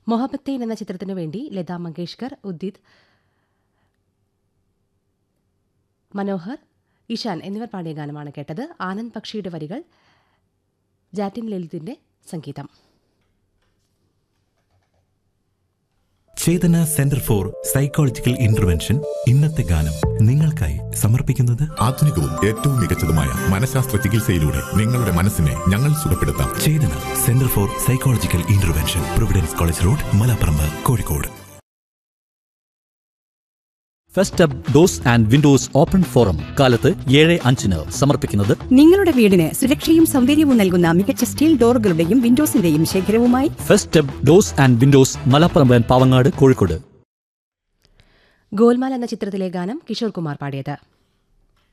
മൊഹബത്തേൻ എന്ന ചിത്രത്തിനു വേണ്ടി ലതാ മങ്കേഷ്കർ ഉദിത് മനോഹർ ഇഷാൻ എന്നിവർ പാടിയ ഗാനമാണ് കേട്ടത് ആനന്ദ് പക്ഷിയുടെ വരികൾ ജാറ്റിൻ ലളിതിന്റെ സംഗീതം Chetana centre for psychological intervention ഇന്നത്തെ ഗാനം നിങ്ങൾക്കായി സമർപ്പിക്കുന്നത് ആധുനികവും ഏറ്റവും മികച്ചതുമായ മനഃശാസ്ത്ര ചികിത്സയിലൂടെ നിങ്ങളുടെ മനസ്സിനെ ഞങ്ങൾ സുഖപ്പെടുത്താം Chetana centre for psychological intervention providence college road Malaparamba Kozhikode first up doors and windows open forum കാലത്ത് ഏഴ് അഞ്ചിന് സമർപ്പിക്കുന്നത് നിങ്ങളുടെ വീടിന് സുരക്ഷയും സൗന്ദര്യവും നൽകുന്ന മികച്ച സ്റ്റീൽ ഡോറുകളുടെയും വിൻഡോസിന്റെയും ശേഖരവുമായി first up doors and windows Malappuram Pavangad Kozhikode Golmaal എന്ന ചിത്രത്തിലെ ഗാനം കിഷോർ കുമാർ പാടിയത്